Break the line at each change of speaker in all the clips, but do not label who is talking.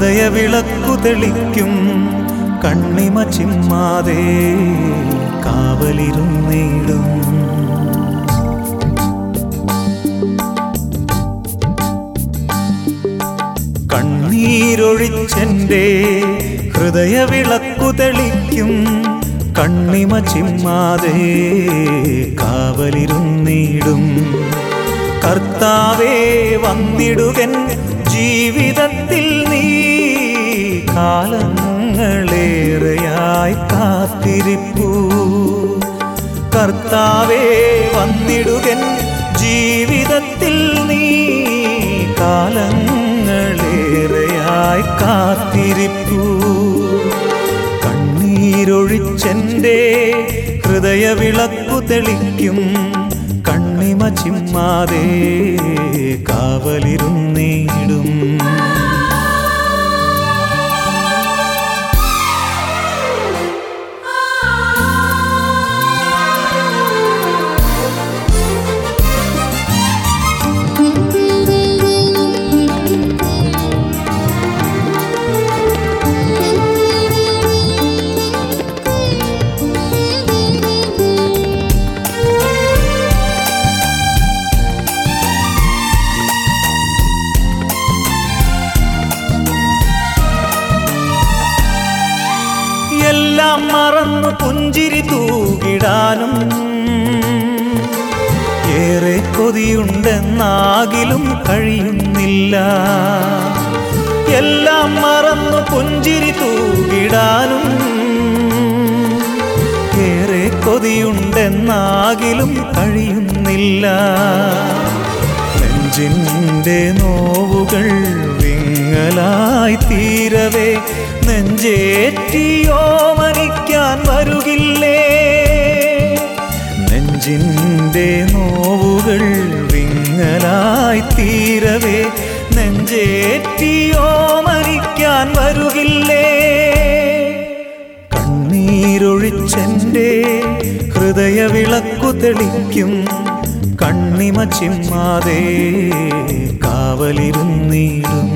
ഹൃദയവിളക്കു തെളിക്കും കണ്ണിമ ചിമ്മാതെ കാവലിരുന്നിടും കണ്ണീരൊഴിച്ചെന്റെ ഹൃദയവിളക്കു തെളിക്കും കണ്ണിമ ചിമ്മാതെ കാവലിരുന്നിടും കർത്താവേ വന്നിടുകൻ ജീവിതത്തിൽ നീ കാലങ്ങളേറെയായി കാത്തിരിപ്പൂ കർത്താവേ വന്നിടുകൻ ജീവിതത്തിൽ നീ കാലങ്ങളേറെയായി കാത്തിരിപ്പൂ കണ്ണീരൊഴിച്ചെന്റെ ഹൃദയവിളക്കു തെളിക്കും കണ്ണിമ ചിമ്മാതെ കാവലിരുന്നിടും എല്ലാം മറന്നു പുഞ്ചിരി തൂകിടാനും ഏറെ കൊതിയുണ്ടെന്നാകിലും കഴിയുന്നില്ല എല്ലാം മറന്നു പുഞ്ചിരി തൂകിടാനും ഏറെ കൊതിയുണ്ടെന്നാകിലും കഴിയുന്നില്ല നെഞ്ചിൻ്റെ നോവുകൾ വിങ്ങലായി തീരവേ നെഞ്ചേറ്റിയോ മരിക്കാൻ വരുകില്ലേ നെഞ്ചിൻ്റെ നോവുകൾ വിങ്ങലായി തീരവേ നെഞ്ചേറ്റിയോ മരിക്കാൻ വരുകില്ലേ കണ്ണീരൊഴിച്ചെന്റെ ഹൃദയവിളക്കു തെളിക്കും കണ്ണിമ ചിമ്മാതെ കാവലിരുന്നിടും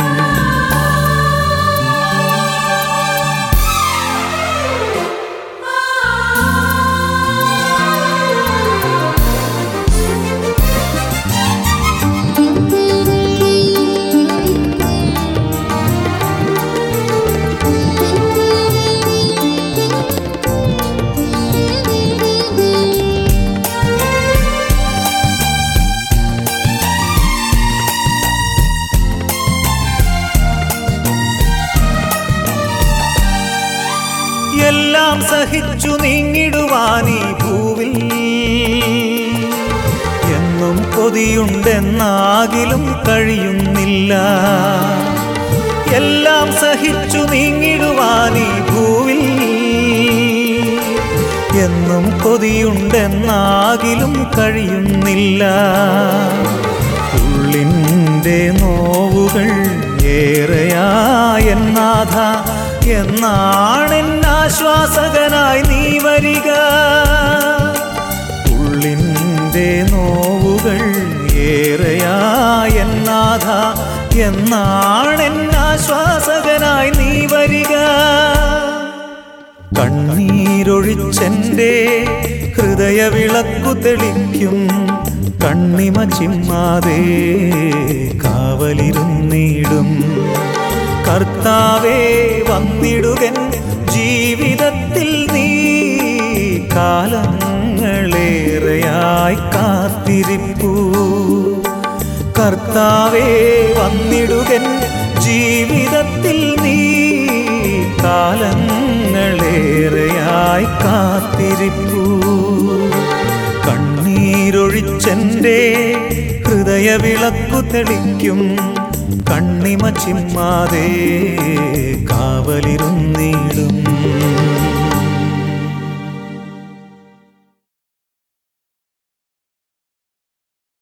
എല്ലാം സഹിച്ചു നീങ്ങിടുവാനീ ഭൂവിൽ എന്നും കൊതിയുണ്ടെന്നാകിലും കഴിയുന്നില്ല എല്ലാം സഹിച്ചു നീങ്ങിടുവാനീ ഭൂവിൽ എന്നും കൊതിയുണ്ടെന്നാകിലും കഴിയുന്നില്ല ഉള്ളിൻ്റെ നോവുകൾ ഏറെയായെന്നാഥ എന്നാണെന്നാശ്വാസകനായി നീ വരിക ഉള്ളിൻ്റെ നോവുകൾ ഏറെയായെന്നാഥ എന്നാണെന്നാശ്വാസകനായി നീ വരിക കണ്ണീരൊഴിച്ചെന്റെ ഹൃദയവിളക്കു തെളിക്കും കണ്ണിമ ചിമ്മാതെ കാവലിരുന്നിടും കർത്താവേ വന്നിടുകൻ ജീവിതത്തിൽ നീ കാലങ്ങളേറെയായി കാത്തിരിപ്പൂ കർത്താവേ വന്നിടുകൻ ജീവിതത്തിൽ നീ കാലങ്ങളേറെയായി കാത്തിരിപ്പൂ കണ്ണീരൊഴിച്ചെന്റെ ഹൃദയവിളക്കു തെളിക്കും കണ്ണിമ ചിമ്മാതെ കാവലിരുന്നിടും